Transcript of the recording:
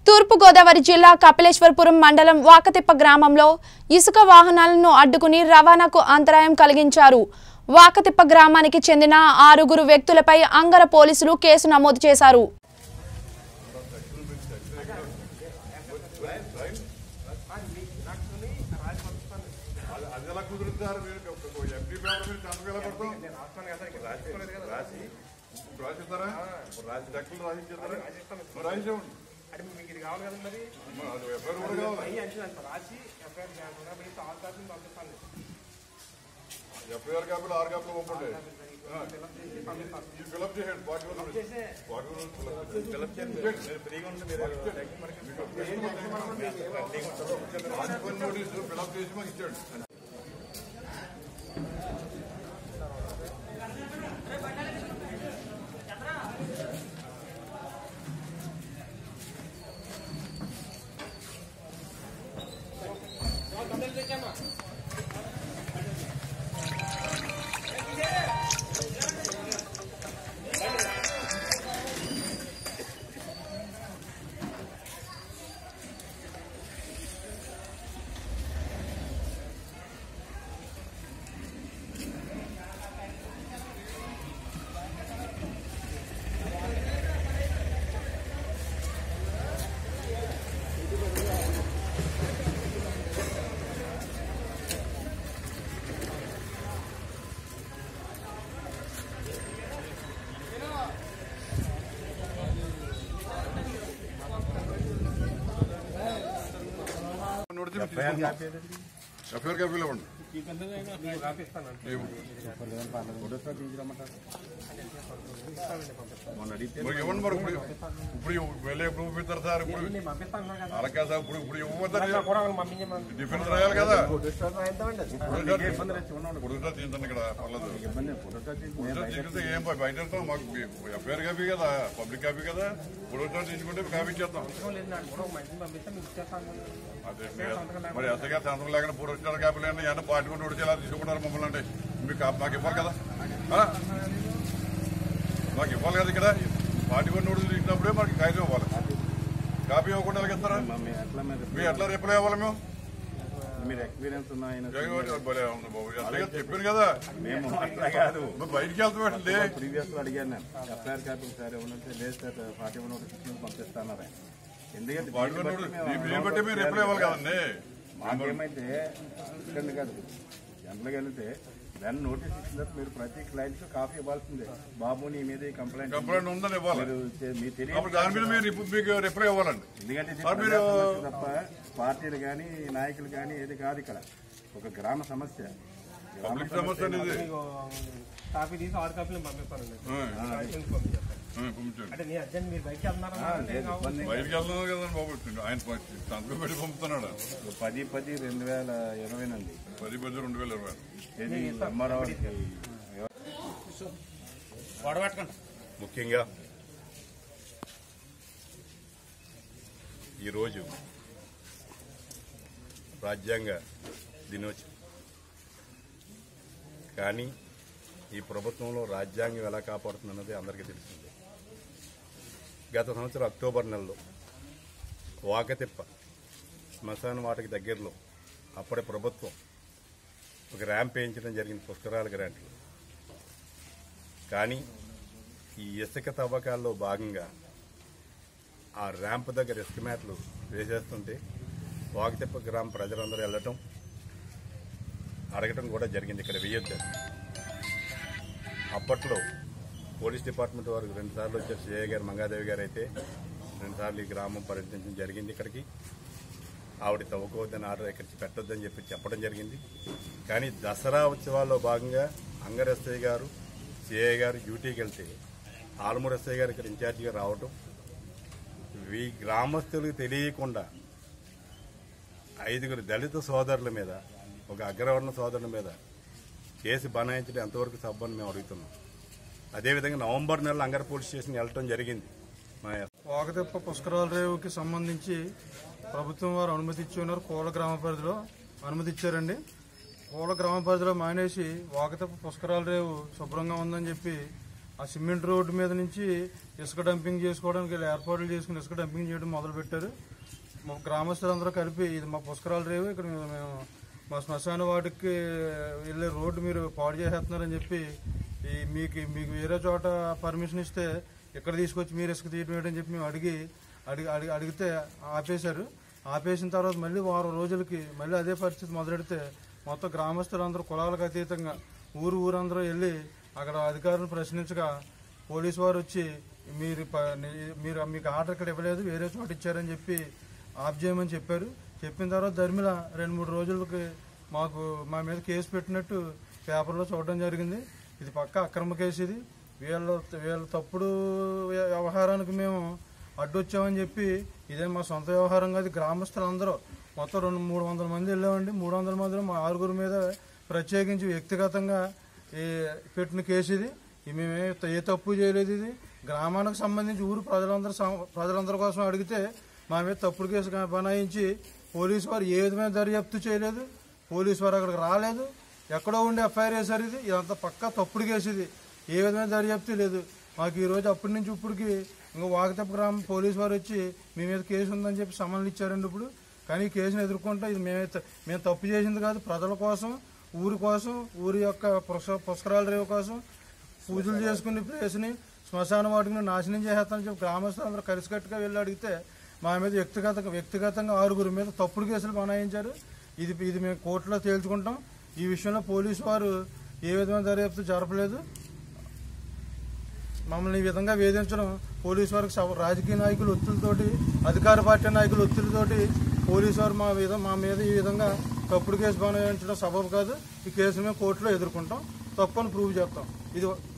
తూర్పుగోదావరి జిల్లా కపిలేశ్వరపురం మండలం వాకతిప్ప గ్రామంలో ఇసుక వాహనాలను అడ్డుకుని రవాణాకు అంతరాయం కలిగించారు వాకతిప్ప గ్రామానికి చెందిన ఆరుగురు వ్యక్తులపై అంగర పోలీసులు కేసు నమోదు చేశారు అది ఎలా కుదురుతారు మీరు ఎంపీ పేపర్ మీద సంతకం ఎలా పెడతాం రాసి ఇప్పుడు రాసిస్తారా ఇప్పుడు రాసి లెక్కలు రాసిస్తారా మరి రాసివ్వండి అంటే మీకు ఇది కావాలి కదా మరి మరి అది ఎఫ్ఐఆర్ కూడా కావాలి అయ్యి అంటే అంత రాసి ఎఫ్ఐఆర్ చేయకుండా మీరు ఆల్ కాపీలు పంపిస్తాను ఎఫ్ఐఆర్ కాపీలు ఆరు కాపీలు పంపండి ఫిలప్ చేయండి పార్టీ పార్టీ ఫిలప్ చేయండి నోటీసు ఫిలప్ చేసి మాకు ఇచ్చాడు నోటీసు తీసుకుందాం ఎఫ్ఐఆర్ కాపీలు ఇవ్వండి ఇవ్వండి. మరి ఇవ్వండి మరి ఇప్పుడు ఇప్పుడు వెళ్ళే ప్రూఫ్ ఇస్తారు సార్ ఇప్పుడు నేను పంపిస్తాను అన్నారు కదా అలా కాదు సార్ ఇప్పుడు ఇప్పుడు ఇవ్వమంటారు ఇలా కూడా వాళ్ళు పంపించమని డిఫెన్స్ రాయాలి కదా ఎంతమండి పొడుగుతా తీయండి ఇక్కడ పర్లేదు పొడుగుతా తీసుకుంటే ఏం ప- బయట వెళ్తాం మాకు ఎఫ్ఐఆర్ కాపీ కదా పబ్లిక్ కాపీ కదా పొడుగుతా తీసుకుంటే కాపీ ఇచ్చేస్తాం లేదు నాకు కూడా ఒక మనిషిని పంపిస్తే మీకు ఇచ్చేస్తాను అదే మీ- మరి ఎస్ఐ గారు సంతకం లేకుండా పొడుగుతారు కాపీలు అంటే ఏమన్నా పార్టీ కూడా ఉడిచేలా తీసుకుంటారు మమ్మల్ని అంటే మీకు కా- మాకు ఇవ్వాలి కదా ఆ? మాకు ఇవ్వాలి కదా ఇక్కడ పార్టీ కూడా నోటీసులు తీసుకున్నప్పుడే మాకు కాగితం ఇవ్వాలి కాపీ ఇవ్వకుండా ఎలాగ ఇస్తారా మీరు ఎట్లా రిప్లై ఇవ్వాలి మేము మీరు ఎక్స్పీరియన్స్ ఉన్న ఆయన జగన్ గారు భలే ఉంది బాబు ఎస్ఐ గారు చెప్పాను కదా మేము అట్లా కాదు మరి బయటికి వెళ్తామండి ప్రీవియస్ లో అడిగాను నేను ఎఫ్ఐఆర్ కాపీ సార్ ఏమన్నా లేదు సార్ ఫార్టీ వన్ ఒకటి పంపిస్తాను ఆయన. ఎందుకంటే పార్టీ దీన్ని కూడా బట్టి నోటీసు- మేము దీన్ని బట్టి మీరు రిప్లై ఇవ్వాలి కదండి మాకేమైతే ఇక్కడ కాదు జనరల్గా వెళ్తే దాన్ని నోటీస్ ఇచ్చిన తర్వాత మీరు ప్రతి క్లయింట్ కాపీ ఇవ్వాల్సిందే బాబు నీ మీద ఈ కంప్లైంట్ కంప్లైంట్ ఉందని ఇవ్వాలి మీరు చే- మీ తెలియ అప్పుడు దాని మీద మీరు ఇప్పుడు మీకు రిప్లై ఇవ్వాలండి ఎందుకంటే ఇది సార్ మీరు- ప్రజా సమస్య తప్ప పార్టీలు కానీ నాయకులు కానీ ఏది కాదు ఇక్కడ ఒక గ్రామ సమస్య గ్రామ పబ్లిక్ సమస్య అండి ఇది మీకు కాపీ తీసి ఆరు కాపీలు పంపిస్తానండి ఆ, ఎందుకు పంపించేస్తాను ఆ, పంపించండి అంటే నేను అర్జెంట్ మీరు బయటకి వెళ్తున్నారా లేదు, ఇబ్బంది బయటికి వెళ్తున్నాం కదండి బాబు ఆయన సంతకం పెట్టి పంపుతున్నాడు పది పది రెండు వేల ఇరవై నుండి పది పది రెండు వేల ఇరవై ఇది ఎంఆర్ఓ ముఖ్యంగా ఈరోజు రాజ్యాంగ దినోత్సవం కానీ ఈ ప్రభుత్వంలో రాజ్యాంగం ఎలా కాపాడుతుందన్నది అందరికీ తెలిసిందే గత సంవత్సరం అక్టోబర్ నెలలో వాకతిప్ప శ్మశాన వాటికి దగ్గరలో అప్పటి ప్రభుత్వం ఒక ర్యాంప్ వేయించడం జరిగింది పుష్కరాల గ్రాంట్లు కానీ ఈ ఇసుక తవ్వకాల్లో భాగంగా ఆ ర్యాంప్ దగ్గర ఇసుక మ్యాట్లు వేసేస్తుంటే వాకతిప్ప గ్రామ ప్రజలందరూ వెళ్ళటం అడగటం కూడా జరిగింది ఇక్కడ వేయొద్దని అప్పట్లో పోలీస్ డిపార్ట్మెంట్ వారు రెండుసార్లు వచ్చారు సిఐ గారు మంగాదేవి గారు అయితే రెండుసార్లు ఈ గ్రామం పర్యటించడం జరిగింది ఇక్కడికి ఆవిడ తవ్వుకోవద్దని ఆర్డర్ ఇక్కడికి పెట్టొద్దని చెప్పి చెప్పడం జరిగింది కానీ దసరా ఉత్సవాల్లో భాగంగా అంగర్ ఎస్ఐ గారు సిఐ గారు డ్యూటీకి వెళ్తే ఆలమూరు ఎస్ఐ గారు ఇక్కడ ఇన్ఛార్జిగా రావటం ఈ గ్రామస్తులకు తెలియకుండా ఐదుగురు దళిత సోదరుల మీద ఒక అగ్రవర్ణ సోదరుల మీద కేసు బనాయించడం ఎంతవరకు సబ్బని మేము అడుగుతున్నాం అదేవిధంగా నవంబర్ నెలలో అంగర్ పోలీస్ స్టేషన్కి వెళ్ళటం జరిగింది మా వాగదెప్ప పుష్కరాల రేవుకి సంబంధించి ప్రభుత్వం వారు అనుమతి ఇచ్చి ఉన్నారు కోల గ్రామ పరిధిలో అనుమతి ఇచ్చారండి కోల గ్రామ పరిధిలో మానేసి వాగదెప్ప పుష్కరాల రేవు శుభ్రంగా ఉందని చెప్పి ఆ సిమెంట్ రోడ్డు మీద నుంచి ఇసుక డంపింగ్ చేసుకోవడానికి వీళ్ళు ఏర్పాట్లు చేసుకుని ఇసుక డంపింగ్ చేయడం మొదలు పెట్టారు మా గ్రామస్తులందరూ కలిపి ఇది మా పుష్కరాల రేవు ఇక్కడ మేము మా శ్మశాన వాటికి వెళ్ళే రోడ్డు మీరు పాడు చేసేస్తున్నారని చెప్పి ఈ మీకు మీకు వేరే చోట పర్మిషన్ ఇస్తే ఇక్కడ తీసుకొచ్చి మీరు ఇసుక తీయటం ఏంటని చెప్పి మేము అడిగి అడిగి అడిగి అడిగితే ఆపేశారు ఆపేసిన తర్వాత మళ్ళీ వారం రోజులకి మళ్ళీ అదే పరిస్థితి మొదలెడితే మొత్తం గ్రామస్తులందరూ కులాలకు అతీతంగా ఊరు ఊరందరూ వెళ్ళి అక్కడ అధికారులను ప్రశ్నించగా పోలీసు వారు వచ్చి మీరు ప- ని- మీరు మీకు ఆర్డర్ ఇక్కడ ఇవ్వలేదు వేరే చోట ఇచ్చారని చెప్పి ఆఫ్ చేయమని చెప్పారు చెప్పిన తర్వాత ధర్మిల రెండు మూడు రోజులకి మాకు మా మీద కేసు పెట్టినట్టు పేపర్లో చూడడం జరిగింది ఇది పక్క అక్రమ కేసు ఇది వీళ్ళ వీళ్ళ తప్పుడు వ్య- వ్యవహారానికి మేము అడ్డొచ్చామని చెప్పి ఇదే మా సొంత వ్యవహారం కాదు గ్రామస్తులందరూ మొత్తం రెండు మూడు వందల మంది వెళ్ళామండి మూడు వందల మందిలో మా ఆరుగురు మీద ప్రత్యేకించి వ్యక్తిగతంగా ఈ పెట్టిన కేసు ఇది ఇది మేమే ఏ తప్పు చేయలేదు ఇది గ్రామానికి సంబంధించి ఊరు ప్రజలందరూ సం- ప్రజలందరి కోసం అడిగితే మా మీద తప్పుడు కేసు గా- బనాయించి పోలీసు వారు ఏ విధమైన దర్యాప్తు చేయలేదు పోలీసు వారు అక్కడికి రాలేదు ఎక్కడో ఉండి ఎఫ్ఐఆర్ వేశారు ఇది ఇదంతా పక్కా తప్పుడు కేసు ఇది ఏ విధమైన దర్యాప్తు లేదు మాకు ఈ రోజు అప్పటి నుంచి ఇప్పటికి ఇంకా వాకతప్ప గ్రామం పోలీసు వారు వచ్చి మీ మీద కేసు ఉందని చెప్పి సమన్లు ఇచ్చారండి ఇప్పుడు కానీ ఈ కేసును ఎదుర్కొంటే ఇది మేమే త- మేము తప్పు చేసింది కాదు ప్రజల కోసం ఊరి కోసం ఊరి యొక్క పుష్క పుష్కరాల రేవు కోసం పూజలు చేసుకునే ప్లేస్ని శ్మశాన వాటిని నాశనం చేసేస్తానని చెప్పి గ్రామస్తులు అందరూ కలిసికట్టుగా వెళ్ళి అడిగితే మా మీద వ్యక్తిగతంగా వ్యక్తిగతంగా ఆరుగురు మీద తప్పుడు కేసులు బనాయించారు ఇది ఇది మేము కోర్టులో తేల్చుకుంటాం ఈ విషయంలో పోలీసు వారు ఏ విధమైన దర్యాప్తు జరపలేదు మమ్మల్ని ఈ విధంగా వేధించడం పోలీసు వారికి సవ- రాజకీయ నాయకులు ఒత్తులతోటి అధికార పార్టీ నాయకులు ఒత్తిడితోటి పోలీసు వారు మా మీద మా మీద ఈ విధంగా తప్పుడు కేసు బనాయించడం సబబు కాదు ఈ కేసును మేము కోర్టులో ఎదుర్కొంటాం తప్పని ప్రూవ్ చేస్తాం ఇది